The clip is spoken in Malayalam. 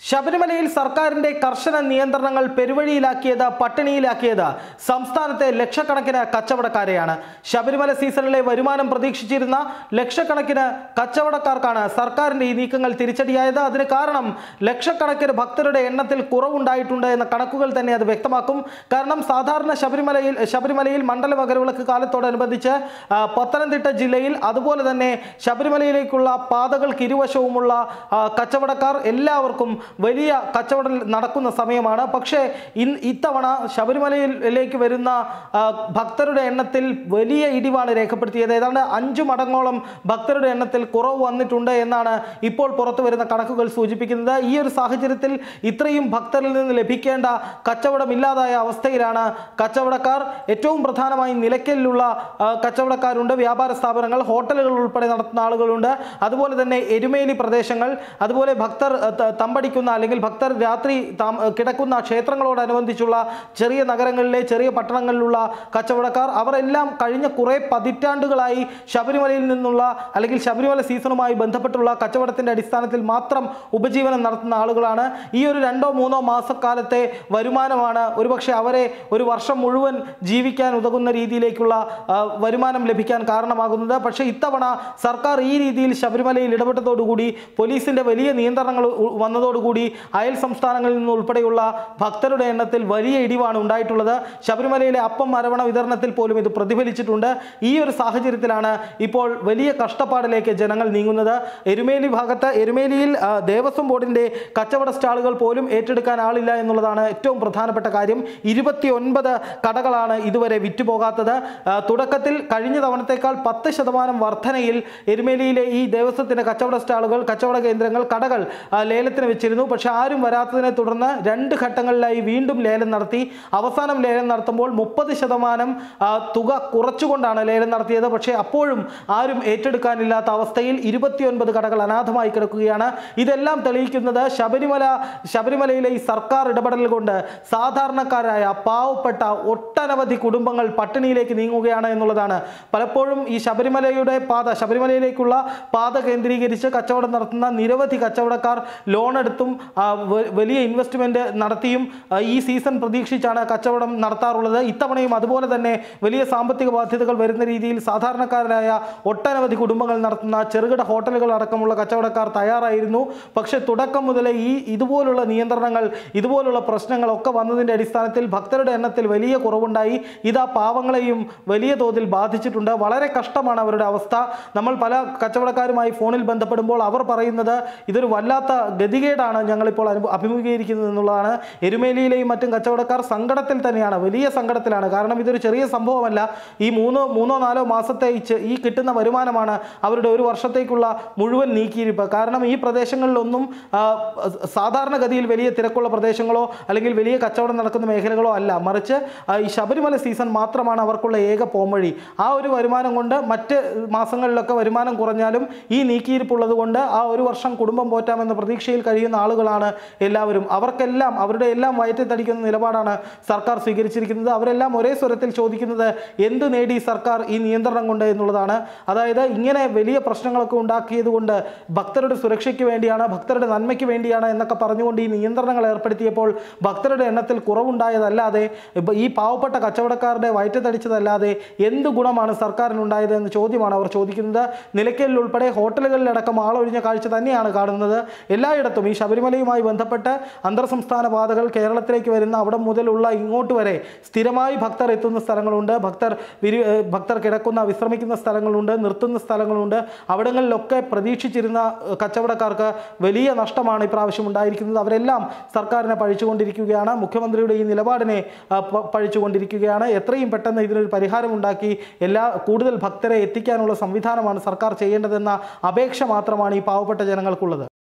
ശബരിമലയിൽ സർക്കാരിന്റെ കർശന നിയന്ത്രണങ്ങൾ പെരുവഴിയിലാക്കിയത് പട്ടിണിയിലാക്കിയത് സംസ്ഥാനത്തെ ലക്ഷക്കണക്കിന് കച്ചവടക്കാരെയാണ് ശബരിമല സീസണിലെ വരുമാനം പ്രതീക്ഷിച്ചിരുന്ന ലക്ഷക്കണക്കിന് കച്ചവടക്കാർക്കാണ് സർക്കാരിന്റെ ഈ നീക്കങ്ങൾ തിരിച്ചടിയായത് അതിന് കാരണം ലക്ഷക്കണക്കിന് ഭക്തരുടെ എണ്ണത്തിൽ കുറവുണ്ടായിട്ടുണ്ട് എന്ന കണക്കുകൾ തന്നെ അത് വ്യക്തമാക്കും കാരണം സാധാരണ ശബരിമലയിൽ ശബരിമലയിൽ മണ്ഡല മകരവിളക്ക് കാലത്തോടനുബന്ധിച്ച് ആ, പത്തനംതിട്ട ജില്ലയിൽ അതുപോലെ തന്നെ ശബരിമലയിലേക്കുള്ള പാതകൾക്ക് ഇരുവശവുമുള്ള ആ, കച്ചവടക്കാർ എല്ലാവർക്കും വലിയ കച്ചവടം നടക്കുന്ന സമയമാണ് പക്ഷേ ഇൻ- ഇത്തവണ ശബരിമലയിലേക്ക് വരുന്ന ആ, ഭക്തരുടെ എണ്ണത്തിൽ വലിയ ഇടിവാണ് രേഖപ്പെടുത്തിയത് ഏതാണ്ട് അഞ്ചു മടങ്ങോളം ഭക്തരുടെ എണ്ണത്തിൽ കുറവ് വന്നിട്ടുണ്ട് എന്നാണ് ഇപ്പോൾ പുറത്തു വരുന്ന കണക്കുകൾ സൂചിപ്പിക്കുന്നത് ഈ ഒരു സാഹചര്യത്തിൽ ഇത്രയും ഭക്തരിൽ നിന്ന് ലഭിക്കേണ്ട കച്ചവടം ഇല്ലാതായ അവസ്ഥയിലാണ് കച്ചവടക്കാർ ഏറ്റവും പ്രധാനമായും നിലയ്ക്കലിലുള്ള ആ, കച്ചവടക്കാരുണ്ട് വ്യാപാര സ്ഥാപനങ്ങൾ ഹോട്ടലുകൾ ഉൾപ്പെടെ നടത്തുന്ന ആളുകളുണ്ട് അതുപോലെ തന്നെ എരുമേലി പ്രദേശങ്ങൾ അതുപോലെ ഭക്തർ ആ, ത- തമ്പടിക്കുന്ന അല്ലെങ്കിൽ ഭക്തർ രാത്രി താം- കിടക്കുന്ന ക്ഷേത്രങ്ങളോടനുബന്ധിച്ചുള്ള ചെറിയ നഗരങ്ങളിലെ ചെറിയ പട്ടണങ്ങളിലുള്ള കച്ചവടക്കാർ അവരെല്ലാം കഴിഞ്ഞ കുറേ പതിറ്റാണ്ടുകളായി ശബരിമലയിൽ നിന്നുള്ള അല്ലെങ്കിൽ ശബരിമല സീസണുമായി ബന്ധപ്പെട്ടുള്ള കച്ചവടത്തിന്റെ അടിസ്ഥാനത്തിൽ മാത്രം ഉപജീവനം നടത്തുന്ന ആളുകളാണ് ഈ ഒരു രണ്ടോ മൂന്നോ മാസക്കാലത്തെ വരുമാനമാണ് ഒരുപക്ഷെ അവരെ ഒരു വർഷം മുഴുവൻ ജീവിക്കാൻ ഉതകുന്ന രീതിയിലേക്കുള്ള ആ, വരുമാനം ലഭിക്കാൻ കാരണമാകുന്നത് പക്ഷേ ഇത്തവണ സർക്കാർ ഈ രീതിയിൽ ശബരിമലയിൽ ഇടപെട്ടതോടുകൂടി പോലീസിന്റെ വലിയ നിയന്ത്രണങ്ങൾ ഉ- വന്നതോടുകൂടി അയൽ സംസ്ഥാനങ്ങളിൽ നിന്ന് ഉൾപ്പെടെയുള്ള ഭക്തരുടെ എണ്ണത്തിൽ വലിയ ഇടിവാണ് ഉണ്ടായിട്ടുള്ളത് ശബരിമലയിലെ അപ്പം അരവണ വിതരണത്തിൽ പോലും ഇത് പ്രതിഫലിച്ചിട്ടുണ്ട് ഈ ഒരു സാഹചര്യത്തിലാണ് ഇപ്പോൾ വലിയ കഷ്ടപ്പാടിലേക്ക് ജനങ്ങൾ നീങ്ങുന്നത് എരുമേലി ഭാഗത്ത് എരുമേലിയിൽ ആ, ദേവസ്വം ബോർഡിന്റെ കച്ചവട സ്റ്റാളുകൾ പോലും ഏറ്റെടുക്കാൻ ആളില്ല എന്നുള്ളതാണ് ഏറ്റവും പ്രധാനപ്പെട്ട കാര്യം ഇരുപത്തിയൊൻപത് കടകളാണ് ഇതുവരെ വിറ്റുപോകാത്തത് ആ, തുടക്കത്തിൽ കഴിഞ്ഞ തവണത്തേക്കാൾ പത്ത് ശതമാനം വർധനയിൽ എരുമേലിയിലെ ഈ ദേവസ്വത്തിന്റെ കച്ചവട സ്റ്റാളുകൾ കച്ചവട കേന്ദ്രങ്ങൾ കടകൾ ആ, ലേലത്തിന് വെച്ചിരുന്നു പക്ഷെ ആരും വരാത്തതിനെ തുടർന്ന് രണ്ട് ഘട്ടങ്ങളിലായി വീണ്ടും ലേലം നടത്തി അവസാനം ലേലം നടത്തുമ്പോൾ മുപ്പത് ശതമാനം ആ, തുക കുറച്ചുകൊണ്ടാണ് ലേലം നടത്തിയത് പക്ഷേ അപ്പോഴും ആരും ഏറ്റെടുക്കാനില്ലാത്ത അവസ്ഥയിൽ ഇരുപത്തിയൊൻപത് കടകൾ അനാഥമായി കിടക്കുകയാണ് ഇതെല്ലാം തെളിയിക്കുന്നത് ശബരിമല ശബരിമലയിലെ ഈ സർക്കാർ ഇടപെടൽ കൊണ്ട് സാധാരണക്കാരായ പാവപ്പെട്ട ഒട്ടനവധി കുടുംബങ്ങൾ പട്ടിണിയിലേക്ക് നീങ്ങുകയാണ് എന്നുള്ളതാണ് പലപ്പോഴും ഈ ശബരിമലയുടെ പാത ശബരിമലയിലേക്കുള്ള പാത കേന്ദ്രീകരിച്ച് കച്ചവടം നടത്തുന്ന നിരവധി കച്ചവടക്കാർ ലോൺ എടുത്തും ആ, വ- വലിയ ഇൻവെസ്റ്റ്മെന്റ് നടത്തിയും ആ, ഈ സീസൺ പ്രതീക്ഷിച്ചാണ് കച്ചവടം നടത്താറുള്ളത് ഇത്തവണയും അതുപോലെ തന്നെ വലിയ സാമ്പത്തിക ബാധ്യതകൾ വരുന്ന രീതിയിൽ സാധാരണക്കാരായ ഒട്ടനവധി കുടുംബങ്ങൾ നടത്തുന്ന ചെറുകിട ഹോട്ടലുകൾ അടക്കമുള്ള കച്ചവടക്കാർ തയ്യാറായിരുന്നു പക്ഷേ തുടക്കം മുതലേ ഈ ഇതുപോലുള്ള നിയന്ത്രണങ്ങൾ ഇതുപോലുള്ള പ്രശ്നങ്ങളൊക്കെ വന്നതിൻ്റെ അടിസ്ഥാനത്തിൽ ഭക്തരുടെ എണ്ണത്തിൽ വലിയ കുറവുണ്ടായി ഇതാ പാവങ്ങളെയും വലിയ തോതിൽ ബാധിച്ചിട്ടുണ്ട് വളരെ കഷ്ടമാണ് അവരുടെ അവസ്ഥ നമ്മൾ പല കച്ചവടക്കാരുമായി ഫോണിൽ ബന്ധപ്പെടുമ്പോൾ അവർ പറയുന്നത് ഇതൊരു വല്ലാത്ത ഗതികേടാണ് ഞങ്ങളിപ്പോൾ അനുഭ അഭിമുഖീകരിക്കുന്നത് എന്നുള്ളതാണ് എരുമേലിയിലെയും മറ്റും കച്ചവടക്കാർ സങ്കടത്തിൽ തന്നെയാണ് വലിയ സങ്കടത്തിലാണ് കാരണം ഇതൊരു ചെറിയ സംഭവമല്ല ഈ മൂന്നോ മൂന്നോ നാലോ മാസത്തെ ഈ ചെ- ഈ കിട്ടുന്ന വരുമാനമാണ് അവരുടെ ഒരു വർഷത്തേക്കുള്ള മുഴുവൻ നീക്കിയിരിപ്പ് കാരണം ഈ പ്രദേശങ്ങളിലൊന്നും ആ, സാധാരണഗതിയിൽ വലിയ തിരക്കുള്ള പ്രദേശങ്ങളോ അല്ലെങ്കിൽ വലിയ കച്ചവടം നടക്കുന്ന മേഖലകളോ അല്ല മറിച്ച് ആ, ഈ ശബരിമല സീസൺ മാത്രമാണ് അവർക്കുള്ള ഏക പോംവഴി ആ ഒരു വരുമാനം കൊണ്ട് മറ്റ് മാസങ്ങളിലൊക്കെ വരുമാനം കുറഞ്ഞാലും ഈ നീക്കിയിരിപ്പുള്ളത് കൊണ്ട് ആ ഒരു വർഷം കുടുംബം പോറ്റാമെന്ന പ്രതീക്ഷയിൽ കഴിയുന്ന ആളുകളാണ് എല്ലാവരും അവർക്കെല്ലാം അവരുടെ എല്ലാം വയറ്റിൽ തടിക്കുന്ന നിലപാടാണ് സർക്കാർ സ്വീകരിച്ചിരിക്കുന്നത് അവരെല്ലാം ഒരേ സ്വരത്തിൽ ചോദിക്കുന്നത് എന്ത് നേടി സർക്കാർ ഈ നിയന്ത്രണം കൊണ്ട് എന്നുള്ളതാണ് അതായത് ഇങ്ങനെ വലിയ പ്രശ്നങ്ങളൊക്കെ ഉണ്ടാക്കിയത് കൊണ്ട് ഭക്തരുടെ സുരക്ഷയ്ക്ക് വേണ്ടിയാണ് ഭക്തരുടെ നന്മയ്ക്ക് വേണ്ടിയാണ് എന്നൊക്കെ പറഞ്ഞുകൊണ്ട് ഈ നിയന്ത്രണങ്ങൾ ഏർപ്പെടുത്തിയപ്പോൾ ഭക്തരുടെ എണ്ണത്തിൽ കുറവുണ്ടായതല്ലാതെ ഇപ്പൊ ഈ പാവപ്പെട്ട കച്ചവടക്കാരുടെ വയറ്റത്തടിച്ചതല്ലാതെ എന്ത് ഗുണമാണ് സർക്കാരിനുണ്ടായത് എന്ന ചോദ്യമാണ് അവർ ചോദിക്കുന്നത് നിലയ്ക്കലിൽ ഉൾപ്പെടെ ഹോട്ടലുകളിലടക്കം ആളൊഴിഞ്ഞ കാഴ്ച തന്നെയാണ് കാണുന്നത് എല്ലായിടത്തും ഈ ശബരിമലയുമായി ബന്ധപ്പെട്ട് അന്തർ സംസ്ഥാന പാതകൾ കേരളത്തിലേക്ക് വരുന്ന അവിടെ മുതലുള്ള ഇങ്ങോട്ട് വരെ സ്ഥിരമായി ഭക്തർ എത്തുന്ന സ്ഥലങ്ങളുണ്ട് ഭക്തർ വിരി ഏഹ് ഭക്തർ കിടക്കുന്ന വിശ്രമിക്കുന്ന സ്ഥലങ്ങളുണ്ട് നിർത്തുന്ന സ്ഥലങ്ങളുണ്ട് അവിടങ്ങളിലൊക്കെ പ്രതീക്ഷിച്ചിരുന്ന ഏഹ് കച്ചവടക്കാർക്ക് വലിയ നഷ്ടമാണ് ഇപ്രാവശ്യം ഉണ്ടായിരിക്കുന്നത് അവരെല്ലാം സർക്കാരിനെ പഴിച്ചുകൊണ്ടിരിക്കുകയാണ് മുഖ്യമന്ത്രിയുടെ ഈ നിലപാടിനെ ആ, പ- പഴിച്ചുകൊണ്ടിരിക്കുകയാണ് എത്രയും പെട്ടെന്ന് ഇതിനൊരു പരിഹാരം ഉണ്ടാക്കി എല്ലാ കൂടുതൽ ഭക്തരെ എത്തിക്കാനുള്ള സംവിധാനമാണ് സർക്കാർ ചെയ്യേണ്ടതെന്ന അപേക്ഷ മാത്രമാണ് ഈ പാവപ്പെട്ട ജനങ്ങൾക്കുള്ളത്